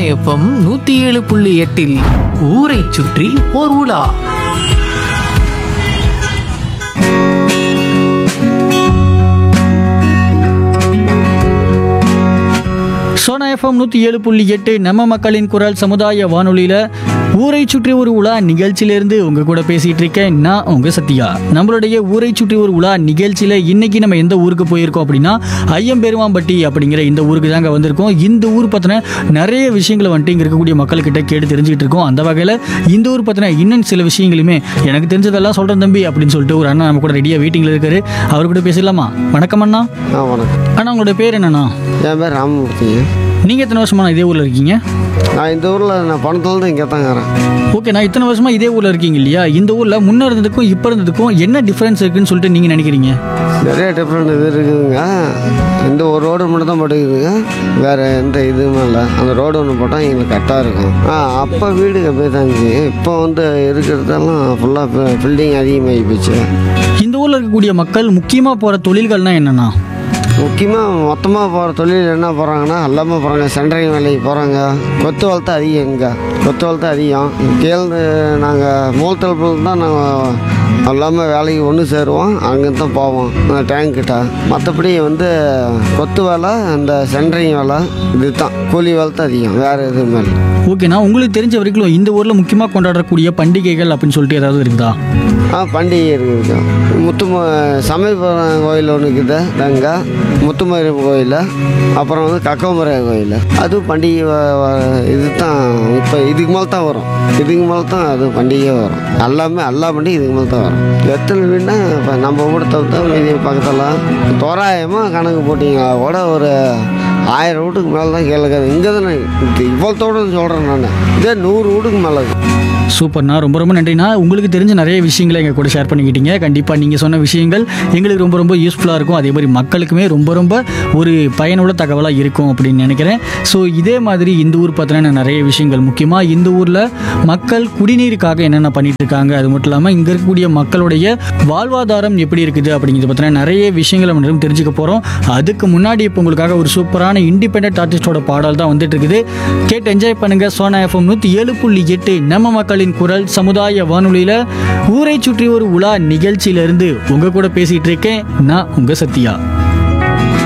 FM நூத்தி ஏழு புள்ளி எட்டில் ஊரை சுற்றி ஓர் உலா சோனா எஃப்எம் நூற்றி ஏழு புள்ளி எட்டு நம்ம மக்களின் குரல் சமுதாய வானொலியில் ஊரை சுற்றி ஒரு உலா நிகழ்ச்சியிலேருந்து உங்கள் கூட பேசிகிட்டு இருக்கேன் நான் உங்கள் சத்யா நம்மளுடைய ஊரை சுற்றி ஒரு உலா நிகழ்ச்சியில் இன்னைக்கு நம்ம எந்த ஊருக்கு போயிருக்கோம் அப்படின்னா ஐயம்பெருமாம்பட்டி அப்படிங்கிற இந்த ஊருக்கு தாங்க வந்திருக்கோம் இந்த ஊர் பற்றின நிறைய விஷயங்களை வந்துட்டு இங்கே இருக்கக்கூடிய மக்கள்கிட்ட கேட்டு தெரிஞ்சுக்கிட்டு இருக்கோம் அந்த வகையில் இந்த ஊர் பற்றின இன்னும் சில விஷயங்களுமே எனக்கு தெரிஞ்சதெல்லாம் சொல்கிறேன் தம்பி அப்படின்னு சொல்லிட்டு ஒரு அண்ணா நம்ம கூட ரெடியாக வெயிட்டிங்கில் இருக்காரு அவர் கூட பேசலாமா வணக்கம் அண்ணா ஆ வணக்கம் அண்ணா உங்களோட பேர் என்னண்ணா என் பேர் ராமமூர்த்திங்க நீங்கள் எத்தனை வருஷமா இதே ஊரில் இருக்கீங்க நான் இந்த ஊரில் நான் பணத்துலேருந்து இங்கே தான் இருக்கிறேன் ஓகே நான் இத்தனை வருஷமா இதே ஊரில் இருக்கீங்க இல்லையா இந்த ஊரில் முன்ன இருந்ததுக்கும் இப்போ இருந்ததுக்கும் என்ன டிஃப்ரென்ஸ் இருக்குன்னு சொல்லிட்டு நீங்கள் நினைக்கிறீங்க நிறைய டிஃப்ரெண்ட் இது இருக்குதுங்க இந்த ஒரு ரோடு மட்டும் தான் போட்டுக்குதுங்க வேறு எந்த இதுவுமே இல்லை அந்த ரோடு ஒன்று போட்டால் எங்களுக்கு கரெக்டாக இருக்கும் ஆ அப்போ வீடு அப்படியே தாங்க இப்போ வந்து இருக்கிறதெல்லாம் ஃபுல்லாக பில்டிங் அதிகமாகி போச்சு இந்த ஊரில் இருக்கக்கூடிய மக்கள் முக்கியமாக போகிற தொழில்கள்னா என்னென்னா முக்கியமாக மொத்தமாக போகிற தொழில் என்ன போகிறாங்கன்னா எல்லாமே போகிறாங்க சென்ட்ரிங் வேலைக்கு போகிறாங்க கொத்து வளர்த்து அதிகம் இங்கே கொத்து வளர்த்து அதிகம் கேழ்ந்து நாங்கள் மூலத்தொழில் தான் நாங்கள் எல்லாமே வேலைக்கு ஒன்று சேருவோம் அங்கேருந்து தான் போவோம் டேங்க் கிட்ட மற்றபடி வந்து கொத்து வேலை இந்த சென்ட்ரிங் வேலை இது தான் கூலி வேலை தான் அதிகம் வேறு எதுவுமே இல்லை ஓகேண்ணா உங்களுக்கு தெரிஞ்ச வரைக்கும் இந்த ஊரில் முக்கியமாக கொண்டாடக்கூடிய பண்டிகைகள் அப்படின்னு சொல்லிட்டு ஏதாவது இருக்குதா ஆ பண்டிகை இருக்குது முத்தும சமயபுரம் கோயில் ஒன்று இருக்குது அங்கே முத்துமாரி கோயில் அப்புறம் வந்து கக்கமரை கோயில் அது பண்டிகை வ- வ- இது தான் இப்போ இதுக்கு மேலே தான் வரும் இதுக்கு மேலே தான் அது பண்டிகை வரும் எல்லாமே எல்லா பண்டிகை இதுக்கு மேலே தான் வரும் எத்தனை வீடுனா இப்போ நம்ம கூட தவிர்த்தா மீதி பக்கத்தில் தோராயமாக கணக்கு போட்டிங்கன்னா கூட ஒரு ஆயிரம் வீட்டுக்கு மேலே தான் கேளுக்காது இங்கே தானே இவ்வளோத்தோடு சொல்கிறேன் நான் இதே நூறு வீட்டுக்கு மேலே இருக்குது சூப்பர்ண்ணா ரொம்ப ரொம்ப நன்றிண்ணா உங்களுக்கு தெரிஞ்ச நிறைய விஷயங்களை எங்கள் கூட ஷேர் பண்ணிக்கிட்டீங்க கண்டிப்பாக நீங்கள் சொன்ன விஷயங்கள் எங்களுக்கு ரொம்ப ரொம்ப யூஸ்ஃபுல்லாக இருக்கும் அதே மாதிரி மக்களுக்குமே ரொம்ப ரொம்ப ஒரு பயனுள்ள தகவலாக இருக்கும் அப்படின்னு நினைக்கிறேன் ஸோ இதே மாதிரி இந்த ஊர் பற்றின நிறைய விஷயங்கள் முக்கியமாக இந்த ஊரில் மக்கள் குடிநீருக்காக என்னென்ன பண்ணிட்டு இருக்காங்க அது மட்டும் இல்லாமல் இங்கே இருக்கக்கூடிய மக்களுடைய வாழ்வாதாரம் எப்படி இருக்குது அப்படிங்கிறத பற்றின நிறைய விஷயங்களை நம்ம தெரிஞ்சுக்க போகிறோம் அதுக்கு முன்னாடி இப்போ உங்களுக்காக ஒரு சூப்பரான இண்டிபெண்ட் ஆர்டிஸ்டோட பாடல் தான் வந்துட்டு இருக்குது கேட்டு என்ஜாய் பண்ணுங்க சோனா எஃப்எம் நூற்றி ஏழு புள்ளி எட்டு நம்ம மக்களின் குரல் சமுதாய வானொலியில் ஊரை சுற்றி ஒரு உலா நிகழ்ச்சியிலிருந்து உங்க கூட பேசிட்டு இருக்கேன் நான் உங்க சத்யா